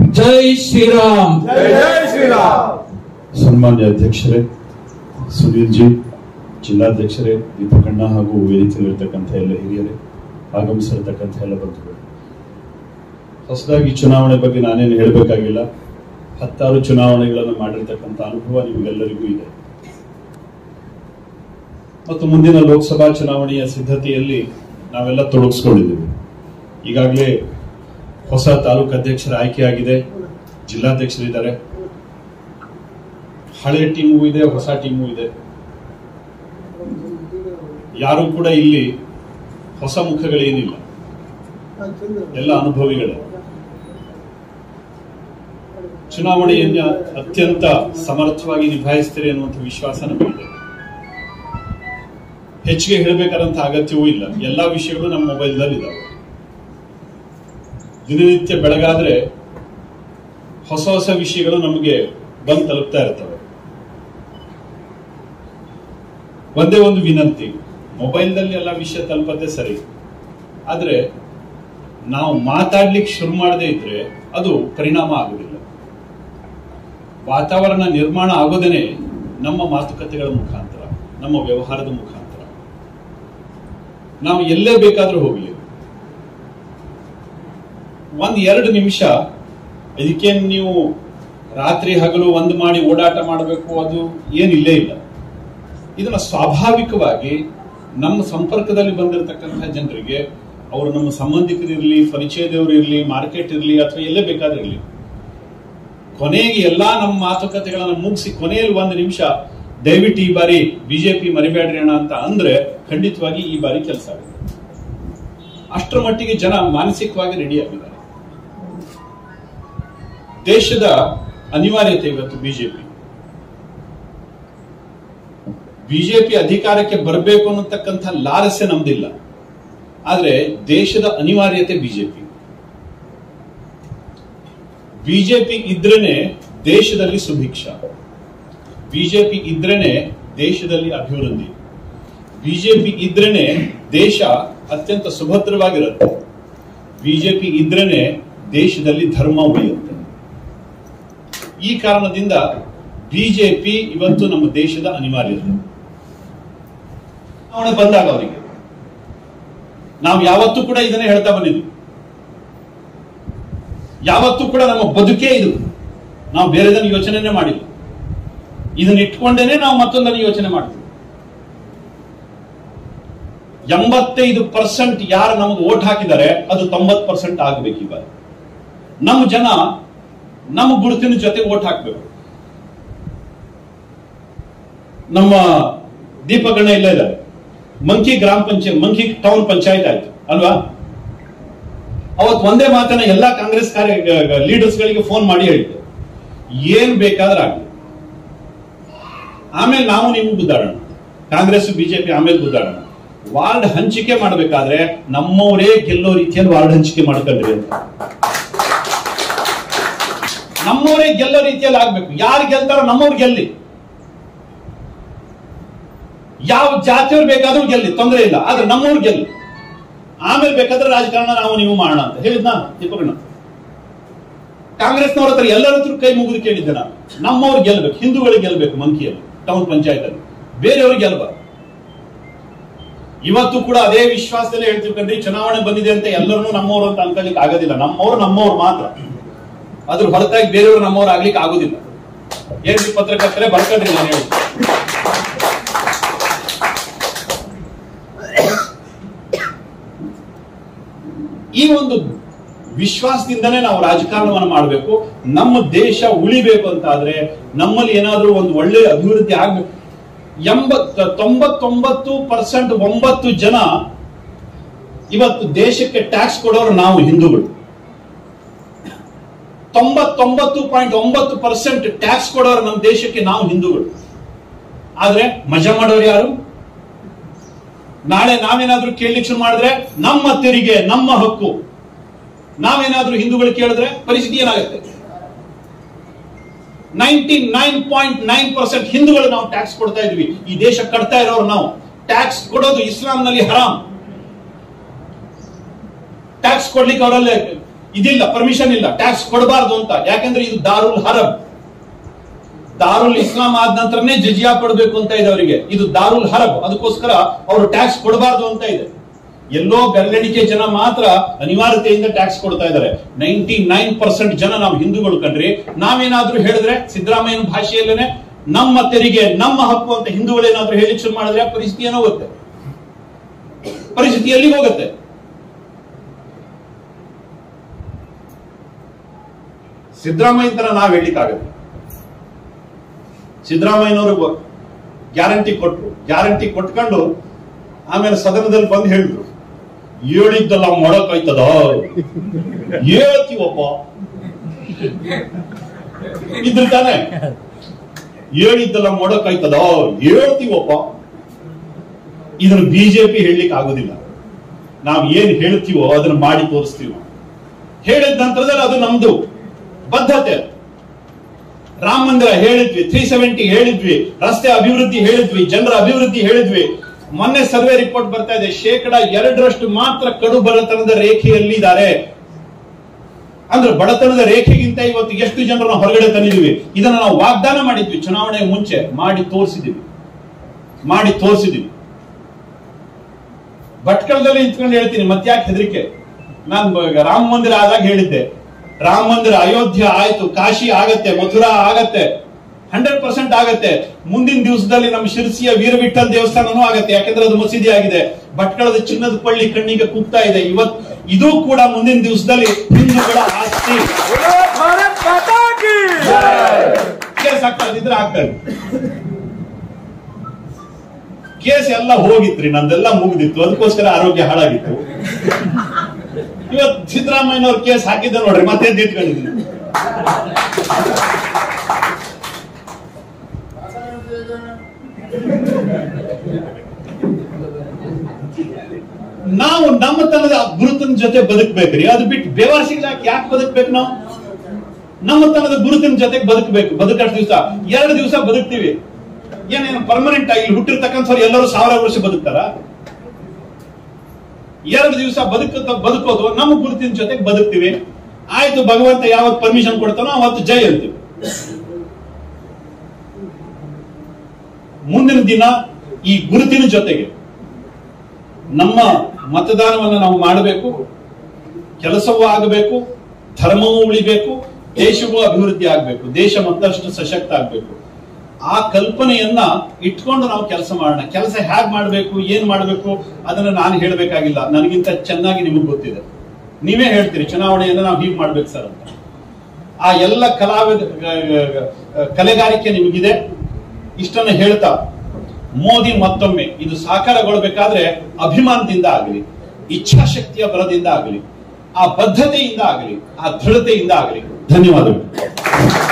ಜೈ ಶ್ರೀರಾಮ್ ಜೈ ಜೈ ಶ್ರೀರಾಮ್ ಸನ್ಮಾನ್ಯ ಅಧ್ಯಕ್ಷರೇ ಸುನೀಲ್ ಜಿ ಜಿಲ್ಲಾಧ್ಯಕ್ಷರೇ ದೀಪಕಣ್ಣ ಹಾಗೂ ವೇದಿಕೆಯಲ್ಲಿರ್ತಕ್ಕಂಥ ಎಲ್ಲ ಹಿರಿಯರೇ ಆಗಮಿಸಿರ್ತಕ್ಕಂಥ ಎಲ್ಲ ಬಂಧುಗಳು ಹೊಸದಾಗಿ ಚುನಾವಣೆ ಬಗ್ಗೆ ನಾನೇನು ಹೇಳಬೇಕಾಗಿಲ್ಲ ಹತ್ತಾರು ಚುನಾವಣೆಗಳನ್ನು ಮಾಡಿರ್ತಕ್ಕಂಥ ಅನುಭವ ನಿಮಗೆಲ್ಲರಿಗೂ ಇದೆ ಮತ್ತು ಮುಂದಿನ ಲೋಕಸಭಾ ಚುನಾವಣೆಯ ಸಿದ್ಧತೆಯಲ್ಲಿ ನಾವೆಲ್ಲ ತೊಡಗಿಸ್ಕೊಂಡಿದ್ದೀವಿ ಈಗಾಗಲೇ ಹೊಸ ತಾಲೂಕು ಅಧ್ಯಕ್ಷರ ಆಯ್ಕೆಯಾಗಿದೆ ಜಿಲ್ಲಾಧ್ಯಕ್ಷರಿದ್ದಾರೆ ಹಳೆ ಟೀಮು ಇದೆ ಹೊಸ ಟೀಮು ಇದೆ ಯಾರು ಕೂಡ ಇಲ್ಲಿ ಹೊಸ ಮುಖಗಳೇನಿಲ್ಲ ಎಲ್ಲ ಅನುಭವಿಗಳೇ ಚುನಾವಣೆಯನ್ನ ಅತ್ಯಂತ ಸಮರ್ಥವಾಗಿ ನಿಭಾಯಿಸ್ತೀರಿ ಅನ್ನುವಂಥ ವಿಶ್ವಾಸ ನಮಗಿದೆ ಹೆಚ್ಚಿಗೆ ಹೇಳಬೇಕಾದಂತ ಅಗತ್ಯವೂ ಇಲ್ಲ ಎಲ್ಲಾ ವಿಷಯಗಳು ನಮ್ಮ ಮೊಬೈಲ್ದಲ್ಲಿ ಇದಾವೆ ದಿನನಿತ್ಯ ಬೆಳಗಾದ್ರೆ ಹೊಸ ಹೊಸ ವಿಷಯಗಳು ನಮಗೆ ಬಂದು ತಲುಪ್ತಾ ಇರ್ತವೆ ಒಂದೇ ಒಂದು ವಿನಂತಿ ಮೊಬೈಲ್ನಲ್ಲಿ ಎಲ್ಲ ವಿಷಯ ತಲುಪತ್ತೆ ಸರಿ ಆದ್ರೆ ನಾವು ಮಾತಾಡ್ಲಿಕ್ಕೆ ಶುರು ಮಾಡದೇ ಇದ್ರೆ ಅದು ಪರಿಣಾಮ ಆಗುದಿಲ್ಲ ವಾತಾವರಣ ನಿರ್ಮಾಣ ಆಗೋದೇನೆ ನಮ್ಮ ಮಾತುಕತೆಗಳ ಮುಖಾಂತರ ನಮ್ಮ ವ್ಯವಹಾರದ ಮುಖಾಂತರ ನಾವು ಎಲ್ಲೇ ಬೇಕಾದ್ರೂ ಹೋಗ್ಲಿ ಒಂದ್ ಎರಡು ನಿಮಿಷ ಇದಕ್ಕೇನು ನೀವು ರಾತ್ರಿ ಹಗಲು ಒಂದು ಮಾಡಿ ಓಡಾಟ ಮಾಡಬೇಕು ಅದು ಏನಿಲ್ಲೇ ಇಲ್ಲ ಇದನ್ನ ಸ್ವಾಭಾವಿಕವಾಗಿ ನಮ್ಮ ಸಂಪರ್ಕದಲ್ಲಿ ಬಂದಿರತಕ್ಕಂತಹ ಜನರಿಗೆ ಅವರು ನಮ್ಮ ಸಂಬಂಧಿಕರಿರ್ಲಿ ಪರಿಚಯದವರು ಇರಲಿ ಮಾರ್ಕೆಟ್ ಇರಲಿ ಅಥವಾ ಎಲ್ಲೇ ಬೇಕಾದ್ರೆ ಇರಲಿ ಕೊನೆಗೆ ಎಲ್ಲಾ ನಮ್ಮ ಮಾತುಕತೆಗಳನ್ನ ಮುಗಿಸಿ ಕೊನೆಯಲ್ಲಿ ಒಂದು ನಿಮಿಷ ದಯವಿಟ್ಟು ಈ ಬಾರಿ ಬಿಜೆಪಿ ಮರಿಬೇಡ್ರಿ ಅಣ್ಣ ಅಂತ ಅಂದ್ರೆ ಖಂಡಿತವಾಗಿ ಈ ಬಾರಿ ಕೆಲಸ ಆಗುತ್ತೆ ಅಷ್ಟರ ಮಟ್ಟಿಗೆ ಜನ ಮಾನಸಿಕವಾಗಿ ರೆಡಿ ಆಗಿದ್ದಾರೆ ದೇಶದ ಅನಿವಾರ್ಯತೆ ಇವತ್ತು ಬಿಜೆಪಿ ಬಿಜೆಪಿ ಅಧಿಕಾರಕ್ಕೆ ಬರಬೇಕು ಅನ್ನತಕ್ಕಂಥ ಲಾಲಸೆ ನಮ್ದಿಲ್ಲ ಆದ್ರೆ ದೇಶದ ಅನಿವಾರ್ಯತೆ ಬಿಜೆಪಿ ಬಿಜೆಪಿ ಇದ್ರೇನೆ ದೇಶದಲ್ಲಿ ಸುಭಿಕ್ಷ ಬಿಜೆಪಿ ಇದ್ರೇನೆ ದೇಶದಲ್ಲಿ ಅಭಿವೃದ್ಧಿ ಬಿಜೆಪಿ ಇದ್ರೇನೆ ದೇಶ ಅತ್ಯಂತ ಸುಭದ್ರವಾಗಿರುತ್ತೆ ಬಿಜೆಪಿ ಇದ್ರೇನೆ ದೇಶದಲ್ಲಿ ಧರ್ಮ ಉಳಿಯುತ್ತೆ ಈ ಕಾರಣದಿಂದ ಬಿಜೆಪಿ ಇವತ್ತು ನಮ್ಮ ದೇಶದ ಅನಿವಾರ್ಯತೆ ಚುನಾವಣೆ ಬಂದಾಗ ಅವರಿಗೆ ನಾವು ಯಾವತ್ತೂ ಕೂಡ ಇದನ್ನೇ ಹೇಳ್ತಾ ಬಂದಿದ್ವಿ ಯಾವತ್ತೂ ಕೂಡ ನಮ್ಮ ಬದುಕೇ ಇದು ನಾವು ಬೇರೆದನ್ನು ಯೋಚನೆನೇ ಮಾಡಿಲ್ಲ ಇದನ್ನ ಇಟ್ಕೊಂಡೇನೆ ನಾವು ಮತ್ತೊಂದನ್ನು ಯೋಚನೆ ಮಾಡ್ತೀವಿ ಎಂಬತ್ತೈದು ಪರ್ಸೆಂಟ್ ಯಾರು ನಮಗೆ ಓಟ್ ಹಾಕಿದ್ದಾರೆ ಅದು ತೊಂಬತ್ ಪರ್ಸೆಂಟ್ ಆಗಬೇಕು ಇವಾಗ ನಮ್ಮ ಜನ ನಮ್ಮ ಗುರುತಿನ ಜೊತೆ ಓಟ್ ಹಾಕ್ಬೇಕು ನಮ್ಮ ದೀಪಗಣ್ಣ ಇಲ್ಲ ಇದ್ದಾರೆ ಮಂಕಿ ಗ್ರಾಮ ಪಂಚಾಯತ್ ಮಂಕಿ ಟೌನ್ ಪಂಚಾಯತ್ ಆಯ್ತು ಅಲ್ವಾ ಅವತ್ತು ಒಂದೇ ಮಾತನ್ನ ಎಲ್ಲಾ ಕಾಂಗ್ರೆಸ್ ಕಾರ್ಯ ಲೀಡರ್ಸ್ ಗಳಿಗೆ ಫೋನ್ ಮಾಡಿ ಹೇಳಿದ್ದೆ ಏನ್ ಬೇಕಾದ್ರೆ ಆಗಲಿ ಆಮೇಲೆ ನಾವು ನೀವು ಗುದ್ದಾಡೋಣ ಕಾಂಗ್ರೆಸ್ ಬಿಜೆಪಿ ಆಮೇಲೆ ಗುದ್ದಾಡೋಣ ವಾರ್ಡ್ ಹಂಚಿಕೆ ಮಾಡಬೇಕಾದ್ರೆ ನಮ್ಮವರೇ ಗೆಲ್ಲೋ ರೀತಿಯಲ್ಲಿ ವಾರ್ಡ್ ಹಂಚಿಕೆ ಮಾಡ್ಕೊಂಡ್ರಿ ಅಂತ ನಮ್ಮವರೇ ಗೆಲ್ಲೋ ರೀತಿಯಲ್ಲಿ ಆಗ್ಬೇಕು ಯಾರು ಗೆಲ್ತಾರೋ ನಮ್ಮವ್ರು ಗೆಲ್ಲಿ ಯಾವ ಜಾತಿಯವ್ರು ಬೇಕಾದ್ರೂ ಗೆಲ್ಲಿ ತೊಂದರೆ ಇಲ್ಲ ಆದ್ರೆ ನಮ್ಮವ್ರು ಗೆಲ್ಲಿ ಆಮೇಲೆ ಬೇಕಾದ್ರೆ ರಾಜಕಾರಣ ನಾವು ನೀವು ಮಾಡೋಣ ಅಂತ ಹೇಳಿದ್ನಾ ದೀಪಕಣ್ಣ ಕಾಂಗ್ರೆಸ್ನವ್ರ ಹತ್ರ ಎಲ್ಲರ ಹತ್ರ ಕೈ ಮುಗಿದು ಕೇಳಿದ್ದೆ ನಾನು ನಮ್ಮವ್ರು ಗೆಲ್ಬೇಕು ಹಿಂದೂಗಳಿಗೆ ಗೆಲ್ಬೇಕು ಮಂಕಿಯಲ್ಲಿ ಟೌನ್ ಪಂಚಾಯತ್ ಅಲ್ಲಿ ಬೇರೆಯವ್ರಿಗೆ ಗೆಲ್ಬಾರ್ದು ಇವತ್ತು ಕೂಡ ಅದೇ ವಿಶ್ವಾಸದಲ್ಲೇ ಹೇಳ್ತಿರ್ಕಂಡ್ರಿ ಚುನಾವಣೆ ಬಂದಿದೆ ಅಂತ ಎಲ್ಲರನ್ನೂ ನಮ್ಮವರು ಅಂತ ಅನ್ಕೊಳ್ಳಿಕ್ಕೆ ಆಗೋದಿಲ್ಲ ನಮ್ಮವ್ರು ನಮ್ಮವ್ರು ಮಾತ್ರ ಅದ್ರ ಹೊರತಾಗಿ ಬೇರೆಯವರು ನಮ್ಮವ್ರು ಆಗ್ಲಿಕ್ಕೆ ಆಗೋದಿಲ್ಲ ಏನ್ ಪತ್ರಕರ್ತರೆ ಬರ್ಕೊಂಡ್ರಿ ನಾನು ಹೇಳಿ ಈ ಒಂದು ವಿಶ್ವಾಸದಿಂದನೇ ನಾವು ರಾಜಕಾರಣವನ್ನು ಮಾಡಬೇಕು ನಮ್ಮ ದೇಶ ಉಳಿಬೇಕು ಅಂತ ಆದ್ರೆ ನಮ್ಮಲ್ಲಿ ಏನಾದ್ರೂ ಒಂದು ಒಳ್ಳೆ ಅಭಿವೃದ್ಧಿ ಆಗ್ಬೇಕು ಎಂಬತ್ ತೊಂಬತ್ತೊಂಬತ್ತು ಪರ್ಸೆಂಟ್ ಒಂಬತ್ತು ಜನ ಇವತ್ತು ದೇಶಕ್ಕೆ ಟ್ಯಾಕ್ಸ್ ಕೊಡೋರು ನಾವು ಹಿಂದೂಗಳು ತೊಂಬತ್ತೊಂಬತ್ತು ಪಾಯಿಂಟ್ ಒಂಬತ್ತು ಪರ್ಸೆಂಟ್ ಟ್ಯಾಕ್ಸ್ ಕೊಡೋರು ನಮ್ಮ ದೇಶಕ್ಕೆ ನಾವು ಹಿಂದೂಗಳು ಆದ್ರೆ ಮಜಾ ಮಾಡೋರು ಯಾರು ನಾಳೆ ನಾವೇನಾದ್ರೂ ಕೇಳಲಿಕ್ಕೆ ಶುರು ಮಾಡಿದ್ರೆ ನಮ್ಮ ತೆರಿಗೆ ನಮ್ಮ ಹಕ್ಕು ನಾವೇನಾದ್ರೂ ಹಿಂದೂಗಳು ಕೇಳಿದ್ರೆ ಪರಿಸ್ಥಿತಿ ಏನಾಗುತ್ತೆ ninety nine point nine percent ಹಿಂದೂಗಳು ನಾವು ಟ್ಯಾಕ್ಸ್ ಕೊಡ್ತಾ ಇದ್ವಿ ಈ ದೇಶ ಕಟ್ತಾ ಇರೋರು ನಾವು ಟ್ಯಾಕ್ಸ್ ಕೊಡೋದು ಇಸ್ಲಾಂನಲ್ಲಿ ಹರಾಮ್ ಟ್ಯಾಕ್ಸ್ ಕೊಡ್ಲಿಕ್ಕೆ ಅವರಲ್ಲಿ ಇದಿಲ್ಲ ಪರ್ಮಿಷನ್ ಇಲ್ಲ ಟ್ಯಾಕ್ಸ್ ಕೊಡಬಾರ್ದು ಅಂತ ಯಾಕಂದ್ರೆ ಇದು ದಾರುಲ್ ಹರಬ್ ದಾರುಲ್ ಇಸ್ಲಾಂ ಆದ ನಂತರನೇ ಜಜಿಯಾ ಕೊಡಬೇಕು ಅಂತ ಇದೆ ಅವರಿಗೆ ಇದು ದಾರುಲ್ ಹರಬ್ ಅದಕ್ಕೋಸ್ಕರ ಅವರು ಟ್ಯಾಕ್ಸ್ ಕೊಡಬಾರ್ದು ಅಂತ ಇದೆ ಎಲ್ಲೋ ಬೆರಳೆಣಿಕೆ ಜನ ಮಾತ್ರ ಅನಿವಾರ್ಯತೆಯಿಂದ ಟ್ಯಾಕ್ಸ್ ಕೊಡ್ತಾ ಇದ್ದಾರೆ ನೈಂಟಿ ನೈನ್ ಪರ್ಸೆಂಟ್ ಜನ ನಾವು ಹಿಂದೂಗಳು ಕಂಡ್ರಿ ನಾವೇನಾದ್ರೂ ಹೇಳಿದ್ರೆ ಸಿದ್ದರಾಮಯ್ಯನ ಭಾಷೆಯಲ್ಲೇನೆ ನಮ್ಮ ತೆರಿಗೆ ನಮ್ಮ ಹಕ್ಕು ಅಂತ ಹಿಂದೂಗಳೇನಾದ್ರೂ ಹೇಳಿಕ್ ಶುರು ಮಾಡಿದ್ರೆ ಪರಿಸ್ಥಿತಿ ಏನಾಗುತ್ತೆ ಪರಿಸ್ಥಿತಿ ಎಲ್ಲಿಗೆ ಹೋಗುತ್ತೆ ಸಿದ್ದರಾಮಯ್ಯ ತರ ನಾವ್ ಹೇಳಿಕ್ಕಾಗತ್ತೆ ಸಿದ್ದರಾಮಯ್ಯನವರು ಗ್ಯಾರಂಟಿ ಕೊಟ್ರು ಗ್ಯಾರಂಟಿ ಕೊಟ್ಕೊಂಡು ಆಮೇಲೆ ಸದನದಲ್ಲಿ ಬಂದು ಹೇಳಿದ್ರು ಹೇಳಿದ್ದಲ್ಲ ಮೊಡಕಾಯ್ತದ ಹೇಳ್ತೀವಪ್ಪ ಇದ್ರ ತಾನೆ ಹೇಳಿದ್ದಲ್ಲ ಮೊಡಕಾಯ್ತದ ಹೇಳ್ತೀವಪ್ಪ ಇದನ್ನು ಬಿಜೆಪಿ ಹೇಳಲಿಕ್ಕೆ ಆಗುದಿಲ್ಲ ನಾವು ಏನ್ ಹೇಳ್ತೀವೋ ಅದನ್ನ ಮಾಡಿ ತೋರಿಸ್ತೀವಿ ನಾವು. ಹೇಳಿದ ನಂತರದಲ್ಲಿ ಅದು ನಮ್ದು ಬದ್ಧತೆ ರಾಮ ಮಂದಿರ ಹೇಳಿದ್ವಿ ತ್ರೀ ಸೆವೆಂಟಿ ಹೇಳಿದ್ವಿ ರಸ್ತೆ ಅಭಿವೃದ್ಧಿ ಹೇಳಿದ್ವಿ ಜನರ ಅಭಿವೃದ್ಧಿ ಹೇಳಿದ್ವಿ ಮೊನ್ನೆ ಸರ್ವೆ ರಿಪೋರ್ಟ್ ಬರ್ತಾ ಇದೆ ಶೇಕಡ ಎರಡರಷ್ಟು ಮಾತ್ರ ಕಡು ಬಡತನದ ರೇಖೆಯಲ್ಲಿ ಇದ್ದಾರೆ ಅಂದ್ರೆ ಬಡತನದ ರೇಖೆಗಿಂತ ಇವತ್ತು ಎಷ್ಟು ಜನರನ್ನ ಹೊರಗಡೆ ತಂದಿದ್ವಿ ಇದನ್ನ ನಾವು ವಾಗ್ದಾನ ಮಾಡಿದ್ವಿ ಚುನಾವಣೆಗೆ ಮುಂಚೆ ಮಾಡಿ ತೋರಿಸಿದ್ವಿ ಮಾಡಿ ತೋರಿಸಿದ್ವಿ ಭಟ್ಕಳದಲ್ಲಿ ನಿಂತ್ಕೊಂಡು ಹೇಳ್ತೀನಿ ಮತ್ತ್ಯಾಕೆ ಹೆದರಿಕೆ ನಾನು ಬ- ರಾಮ ಮಂದಿರ ಆದಾಗ ಹೇಳಿದ್ದೆ ರಾಮ ಮಂದಿರ ಅಯೋಧ್ಯ ಆಯ್ತು ಕಾಶಿ ಆಗತ್ತೆ ಮಥುರಾ ಆಗತ್ತೆ ಹಂಡ್ರೆಡ್ ಪರ್ಸೆಂಟ್ ಆಗತ್ತೆ ಮುಂದಿನ ದಿವಸದಲ್ಲಿ ನಮ್ಮ ಶಿರಸಿಯ ವೀರವಿಠಲ್ ದೇವಸ್ಥಾನನೂ ಆಗತ್ತೆ ಯಾಕಂದ್ರೆ ಅದು ಮಸೀದಿ ಆಗಿದೆ ಭಟ್ಕಳದ ಚಿನ್ನದ ಪಳ್ಳಿ ಕಣ್ಣಿಗೆ ಕುಗ್ತಾ ಇದೆ ಇವತ್ ಇದು ಕೂಡ ಮುಂದಿನ ದಿವಸದಲ್ಲಿ ಹಿಂದೂಗಳ ಆಸ್ತಿ बोलो भारत माता की ಕೇಸ್ ಆಗ್ತಾ ಇದ್ರೆ ಆಗ್ತಾ ಇದೆ ಕೇಸ್ ಎಲ್ಲ ಹೋಗಿತ್ರಿ ನಂದೆಲ್ಲ ಮುಗಿದಿತ್ತು ಅದಕ್ಕೋಸ್ಕರ ಆರೋಗ್ಯ ಹಾಳಾಗಿತ್ತು ಇವತ್ತು ಸಿದ್ದರಾಮಯ್ಯನವ್ರ ಕೇಸ್ ಹಾಕಿದ್ದೆ ನೋಡ್ರಿ ಮತ್ತೆ ನಿಂತ್ಕೊಂಡಿದ್ದೀನಿ ನಾವು ನಮ್ಮತನದ ಗುರುತಿನ ಜೊತೆ ಬದುಕ್ಬೇಕ್ರಿ ಅದು ಬಿಟ್ಟು ಬೇವಾರ್ಸಿಗ್ಲಾಕ್ ಯಾಕೆ ಬದುಕ್ಬೇಕು ನಾವು ನಮ್ಮತನದ ಗುರುತಿನ ಜೊತೆಗೆ ಬದುಕಬೇಕು ಬದುಕಷ್ಟು ದಿವಸ ಎರಡು ದಿವಸ ಬದುಕ್ತೀವಿ ಏನೇನು ಪರ್ಮನೆಂಟ್ ಆಗಿ ಇಲ್ಲಿ ಹುಟ್ಟಿರ್ತಕ್ಕಂಥವ್ರು ಎಲ್ಲರೂ ಸಾವಿರ ವರ್ಷ ಬದುಕ್ತಾರ ಎರಡು ದಿವಸ ಬದುಕ ಬದುಕೋದು ನಮ್ಮ ಗುರುತಿನ ಜೊತೆಗೆ ಬದುಕ್ತೀವಿ ಆಯ್ತು ಭಗವಂತ ಯಾವತ್ತು ಪರ್ಮಿಷನ್ ಕೊಡ್ತಾನೋ ಅವತ್ತು ಜೈ ಅಂತೀವಿ ಮುಂದಿನ ದಿನ ಈ ಗುರುತಿನ ಜೊತೆಗೆ ನಮ್ಮ ಮತದಾನವನ್ನು ನಾವು ಮಾಡಬೇಕು ಕೆಲಸವೂ ಆಗಬೇಕು ಧರ್ಮವೂ ಉಳಿಬೇಕು ದೇಶವೂ ಅಭಿವೃದ್ಧಿ ಆಗಬೇಕು ದೇಶ ಮತ್ತಷ್ಟು ಸಶಕ್ತ ಆಗಬೇಕು ಆ ಕಲ್ಪನೆಯನ್ನ ಇಟ್ಕೊಂಡು ನಾವು ಕೆಲಸ ಮಾಡೋಣ ಕೆಲಸ ಹೇಗ್ ಮಾಡಬೇಕು ಏನ್ ಮಾಡಬೇಕು ಅದನ್ನ ನಾನು ಹೇಳಬೇಕಾಗಿಲ್ಲ ನನಗಿಂತ ಚೆನ್ನಾಗಿ ನಿಮಗೆ ಗೊತ್ತಿದೆ ನೀವೇ ಹೇಳ್ತೀರಿ ಚುನಾವಣೆಯನ್ನ ನಾವು ಹೀಗೆ ಮಾಡ್ಬೇಕು ಸರ್ ಅಂತ ಆ ಎಲ್ಲ ಕಲಾವಿದ ಕಲೆಗಾರಿಕೆ ನಿಮಗಿದೆ ಇಷ್ಟನ್ನು ಹೇಳ್ತಾ ಮೋದಿ ಮತ್ತೊಮ್ಮೆ ಇದು ಸಾಕಾರಗೊಳ್ಬೇಕಾದ್ರೆ ಅಭಿಮಾನದಿಂದ ಆಗಲಿ ಇಚ್ಛಾಶಕ್ತಿಯ ಬಲದಿಂದ ಆಗಲಿ ಆ ಬದ್ಧತೆಯಿಂದ ಆಗಲಿ ಆ ದೃಢತೆಯಿಂದ ಆಗಲಿ ಧನ್ಯವಾದಗಳು